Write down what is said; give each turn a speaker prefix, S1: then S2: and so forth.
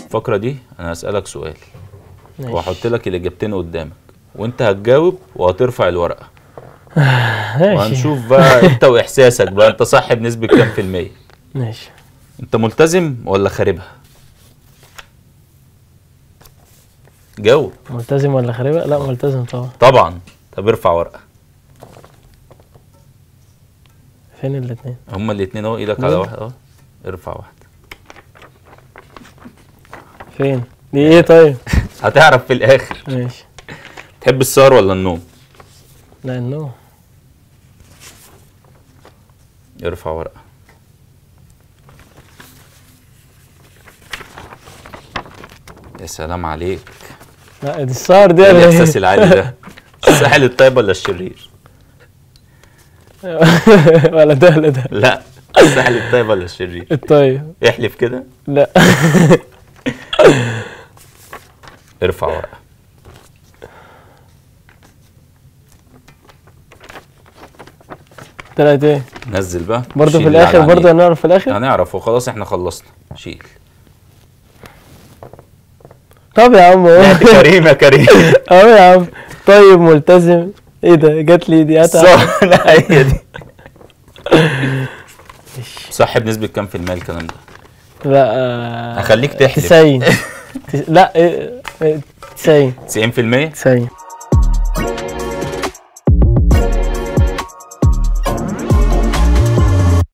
S1: الفقره دي انا هسالك سؤال
S2: ماشي.
S1: واحط لك الاجابتين قدامك وانت هتجاوب وهترفع الورقه
S2: ماشي
S1: وهنشوف بقى انت واحساسك بقى انت صح بنسبه كام في الميه
S2: ماشي
S1: انت ملتزم ولا خاربها جاوب
S2: ملتزم ولا خاربة؟ لا ملتزم طبعا
S1: طبعا طب ارفع ورقه
S2: فين الاتنين؟
S1: هما الاتنين اهو ايدك على
S2: دول؟
S1: واحد اهو ارفع واحده
S2: فين؟ دي ايه طيب؟
S1: هتعرف في الاخر
S2: ماشي
S1: تحب السهر ولا النوم
S2: لا النوم
S1: ارفع ورقه يا سلام عليك
S2: لا دي السهر دي
S1: ايه
S2: ولا
S1: الاحساس العالي ده الساحل الطيب ولا الشرير
S2: ولا ده ولا ده
S1: لا الساحل الطيب ولا الشرير
S2: الطيب
S1: احلف كده
S2: لا
S1: ارفع ورقه
S2: طلعت ايه؟
S1: نزل بقى
S2: برضه
S1: شيل
S2: في
S1: اللي
S2: الاخر
S1: على
S2: برضه
S1: عينيك.
S2: هنعرف في الاخر؟
S1: هنعرف وخلاص احنا خلصنا شيل
S2: طب يا عم اهو
S1: كريم يا كريم
S2: اهو يا عم طيب ملتزم ايه ده جات لي دي هاتها
S1: صح لا هي دي صح بنسبة كام في المية الكلام ده؟
S2: لا آه،
S1: هخليك تحلف
S2: 90 تس- لا إيه، إيه، 90
S1: 90%
S2: 90